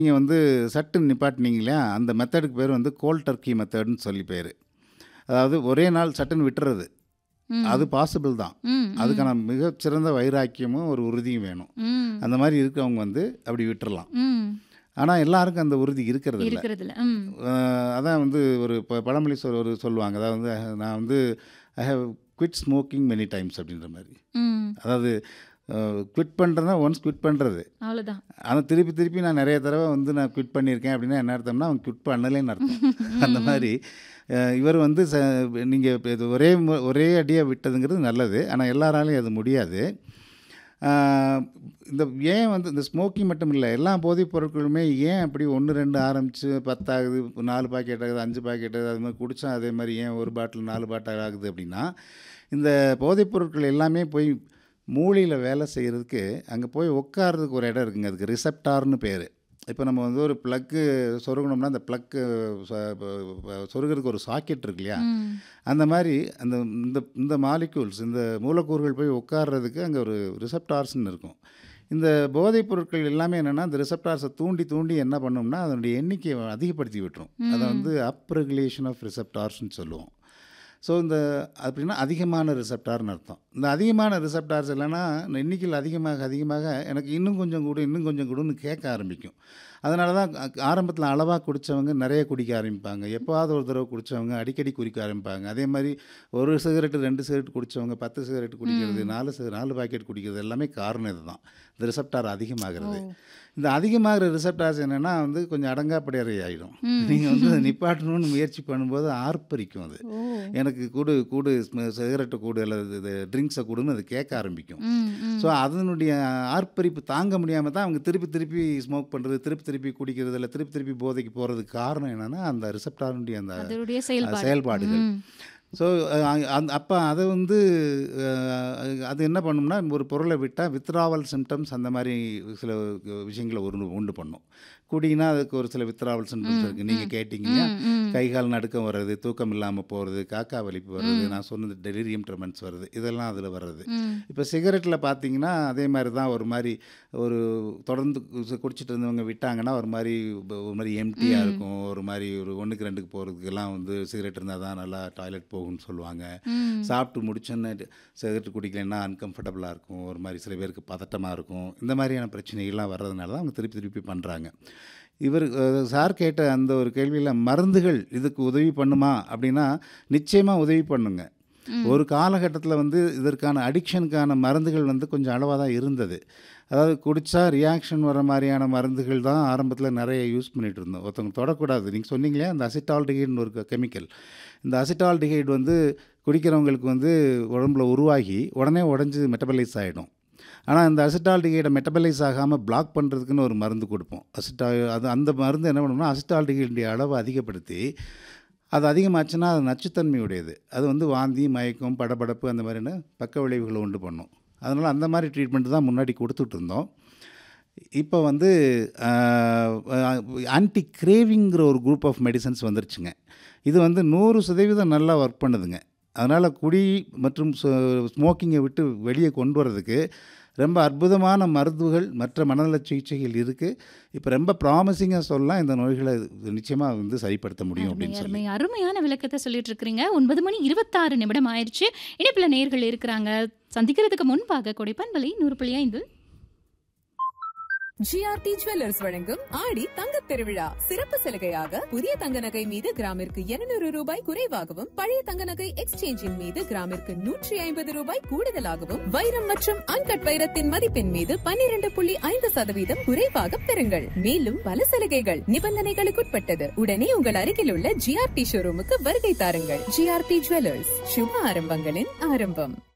நீங்க வந்து சட்டுன்னு நிப்பாட்டுனீங்க இல்லையா, அந்த மெத்தடுக்கு பேரு வந்து கோல்ட் டர்க்கி மெத்தடுன்னு சொல்லி பேரு. அதாவது ஒரே நாள் சட்டுன்னு விட்டுறது. ம். அது பாசிபிள் தான். ம், ம். அதுக்கான மிகச்சிறந்த வைராக்கியமும், ஒரு உறுதியும் வேணும். ம். அந்த மாரி இருக்கவங்க வந்து அப்படி விட்டுறலாம். ம். ஆனா எல்லாருக்கும் அந்த உறுதி இருக்கிறது இல்ல. இருக்கிறதில்ல. ம். அ அதான் வந்து ஒரு ப பழமொழி சொல் ஒரு சொல்லுவாங்க. அதாவது வந்து நான் வந்து I have quit smoking many times அப்படின்ற மாரி. ம். அதாவது அ குவிட் பண்றதுனா ஒன்ஸ் குவிட் பண்றது. அவ்வளோதான். ஆனா திருப்பி திருப்பி நான் நெறைய தடவ வந்து நான் குவிட் பண்ணியிருக்கேன் அப்படின்னா என்ன அர்த்தம்னா, அவன் குவிட் பண்ணலேன்னு அர்த்தம். அந்த ம், ம். மாரி அ இவர் வந்து ச நீங்க இது ஒரே மு ஒரே அடியா விட்டதுங்கிறது நல்லது. ஆனா எல்லாராலயும் அது முடியாது. ஆ இந்த ஏன் வந்து இந்த ஸ்மோக்கிங் மட்டும் இல்ல. எல்லா போதைப் பொருட்களுமே ஏன் அப்படி 1, 2 ஆரம்பிச்சு 10 ஆகுது, 4 பாக்கெட் ஆகுது, 5 பாக்கெட் ஆகுது, அது மாரி குடிச்சா அதே மாரி ஏன் 1 பாட்டில் 4 பாட்டில் ஆகுது அப்படின்னா, இந்த போதைப் பொருட்கள் எல்லாமே போய் மூளையில வேலை செய்றதுக்கு, அங்க போய் உட்கார்றதுக்கு ஒரு இடம் இருக்குங்க. அதுக்கு ரிசெப்டார்ன்னு பேரு. இப்ப நம்ம வந்து ஒரு ப்ளக்கு சொருகுனோம்னா, அந்த ப்ளக்கு ச ப ப சொருகுறதுக்கு ஒரு சாக்கெட் இருக்கு இல்லையா? ம். அந்த மாரி அந்த இந்த இந்த மாலிக்யூல்ஸ் இந்த மூலக்கூறுகள் போய் உட்கார்றதுக்கு அங்க ஒரு ரிசெப்டார்ஸ்ன்னு இருக்கும். இந்த போதைப் பொருட்கள் எல்லாமே என்னன்னா, அந்த ரிசெப்டார்ஸ தூண்டி தூண்டி என்ன பண்ணும்னா, அதனுடைய எண்ணிக்கைய அதிகப்படுத்தி விட்டுரும். அத ம். வந்து அப் ரெகுலேஷன் ஆஃப் ரிசெப்டார்ஸ்ன்னு சொல்லுவோம். ஸோ இந்த அப்படின்னா அதிகமான ரிசெப்டார்ன்னு அர்த்தம். இந்த அதிகமான ரிசெப்டார்ஸ் இல்லன்னா, எண்ணிக்கையில் அதிகமாக அதிகமாக எனக்கு இன்னும் கொஞ்சம் குடு, இன்னும் கொஞ்சம் குடுன்னு கேட்க ஆரம்பிக்கும். அதனால தான் அ ஆரம்பத்தில அளவா குடிச்சவங்க நெறைய குடிக்க ஆரம்பிப்பாங்க. எப்பவாவது ஒரு தடவ குடிச்சவங்க அடிக்கடி குடிக்க ஆரம்பிப்பாங்க. அதே மாரி 1 சிகரெட், 2 சிகரெட் குடிச்சவங்க 10 சிகரெட் குடிக்கிறது, ம். 4 சிக 4 பாக்கெட் குடிக்கிறது எல்லாமே காரணம் இதுதான். இந்த ரிசெப்டார் ஓ! அதிகமாகிறது. இந்த அதிகமாகிற ரிசெப்டார்ஸ் என்னன்னா வந்து கொஞ்சம் அடங்காப்பிடாரி ஆயிடும். ம். நீங்க வந்து அத நிப்பாட்டணும்னு முயற்சி பண்ணும்போது ஆர்ப்பரிக்கும் அது. ஓ! எனக்கு குடு குடு ஸ்ம சிகரெட்ட குடு அல்லது இது ட்ரிங்க்ஸ குடுன்னு அது கேட்க ஆரம்பிக்கும். ம், ஸோ ம். அதனுடைய ஆர்ப்பரிப்பு தாங்க முடியாம தான் அவங்க திருப்பி திருப்பி ஸ்மோக் பண்றது, திருப்பி திருப்பி குடிக்கிறது, இல்ல திருப்பி திருப்பி போதைக்கு போறதுக்கு காரணம் என்னன்னா, அந்த ரிசெப்டாரினுடைய அந்த அதனுடைய அ செயல்பாடு. செயல்பாடுகள். ம். ஸோ அ அந் அப்ப அத வந்து அ அது என்ன பண்ணும்னா, ஒரு பொருள விட்டா வித்ட்ராவல் சிம்ப்டம்ஸ் அந்த மாரி சில விஷயங்கள உரு உண்டு பண்ணும். குடின்னா அதுக்கு ஒரு சில வித்ட்ராவல் சிம்ப்டம்ஸ் ம், இருக்கு. நீங்க ம். கேட்டீங்க இல்லையா? ம், ம். கை, கால் நடுக்கம் வர்றது, தூக்கம் இல்லாம போறது, காக்கா வலிப்பு வர்றது, ம். நான் சொன்னது டெலிரியம் ட்ரெமன்ஸ் வருது. இதெல்லாம் அதில வர்றது. ம். இப்ப சிகரெட்ல பார்த்தீங்கன்னா, அதே மாரி தான் ஒரு மாரி ஒரு தொடர்ந்து கு குடிச்சிட்டு இருந்தவங்க விட்டாங்கன்னா, ஒரு மாரி ஒரு மாரி எம்ப்டியா ம். இருக்கும். ஒரு மாரி ஒரு 1க்கு 2க்கு போறதுக்கெல்லாம் வந்து சிகரெட் இருந்தா தான் நல்லா டாய்லெட் போகும்ன்னு சொல்லுவாங்க. ம். சாப்பிட்டு முடிச்சோன்னே சிகரெட் குடிக்கலைன்னா அன்கம்ஃபர்டபுளா இருக்கும். ஒரு மாரி சில பேருக்கு பதட்டமா இருக்கும். இந்த மாரியான பிரச்சனைகள்லாம் வர்றதுனால தான் அவங்க திருப்பி திருப்பி பண்றாங்க. இவரு அ சார் கேட்ட அந்த ஒரு கேள்வியில மருந்துகள் இதுக்கு உதவி பண்ணுமா? அப்படின்னா, நிச்சயமா உதவி பண்ணுங்க. ம். ஒரு காலகட்டத்தில வந்து இதற்கான அடிக்ஷனுக்கான மருந்துகள் வந்து கொஞ்சம் அளவா தான் இருந்தது. அதாவது குடிச்சா ரியாக்ஷன் வர மாரியான மருந்துகள் தான் ஆரம்பத்தில நெறைய யூஸ் பண்ணிட்டு இருந்தோம். ஒருத்தவங்க தொடக்கூடாது. நீங்க சொன்னீங்க இல்லையா? அந்த அசிட்டால்டிஹைட்ன்னு ஒரு கெமிக்கல். இந்த அசிட்டால்டிஹைட் வந்து குடிக்கிறவங்களுக்கு வந்து உடம்புல உருவாகி, உடனே உடைஞ்சு மெட்டபலைஸ் ஆயிடும். ஆனா இந்த அசிட்டால்டிஹைட மெட்டபலைஸ் ஆகாம பிளாக் பண்றதுக்குன்னு ஒரு மருந்து குடுப்போம். அசிட்டா அது அந்த மருந்து என்ன பண்ணும்னா, அசிட்டால்டிஹைடுடைய அளவ அதிகப்படுத்தி, அது அதிகமாச்சுன்னா அது நச்சுத்தன்மை உடையது. அது வந்து வாந்தி, மயக்கம், படபடப்பு அந்த மாரியான பக்க விளைவுகள உண்டு பண்ணும். அதனால அந்த மாரி ட்ரீட்மெண்ட் தான் முன்னாடி குடுத்துட்டு இருந்தோம். இப்ப வந்து அ ஆன்டி கிரேவிங்கிற ஒரு குரூப் ஆஃப் மெடிசின்ஸ் வந்துருச்சுங்க. இது வந்து 100% நல்லா ஒர்க் பண்ணுதுங்க. அதனால குடி மற்றும் ஸ்மோ ஸ்மோக்கிங்க விட்டு வெளிய கொண்டு வரதுக்கு ரொம்ப அற்புதமான மருந்துகள், மற்ற மனநல சிகிச்சைகள் இருக்கு. இப்ப ரொம்ப ப்ராமிசிங்கா சொல்லலாம். இந்த நோய்கள நிச்சயமா வந்து சரிப்படுத்த முடியும் அருமை, அப்படின்னு சொல்லி. அருமை. அருமையான விளக்கத்த சொல்லிட்டு இருக்கிறீங்க. 9 மணி 26 நிமிடம் ஆயிருச்சு. இணைப்பில நேயர்கள் இருக்கிறாங்க. சந்திக்கிறதுக்கு முன்பாக கொடைப்பண்பலை 100.5 ஜிஆர்டி ஜுவல்லர்ஸ் வழங்கும் ஆடி தங்கத் திருவிழா சிறப்பு சலுகையாக புதிய தங்க நகை மீது கிராமிற்கு 200 ரூபாய் குறைவாகவும் பழைய தங்க நகை எக்ஸ்சேஞ்சின் மீது கிராமிற்கு 150 ரூபாய் கூடுதலாகவும் வைரம் மற்றும் அன்கட் வைரத்தின் மதிப்பின் மீது 12.5 சதவீதம் குறைவாக பெறுங்கள் மேலும் பல சலுகைகள் நிபந்தனைகளுக்குட்பட்டது உடனே உங்கள் அருகில் உள்ள ஜிஆர்டி ஷோரூமுக்கு வருகை தாருங்கள் ஜிஆர்டி ஜுவல்லர்ஸ் சுப ஆரம்பங்களின் ஆரம்பம்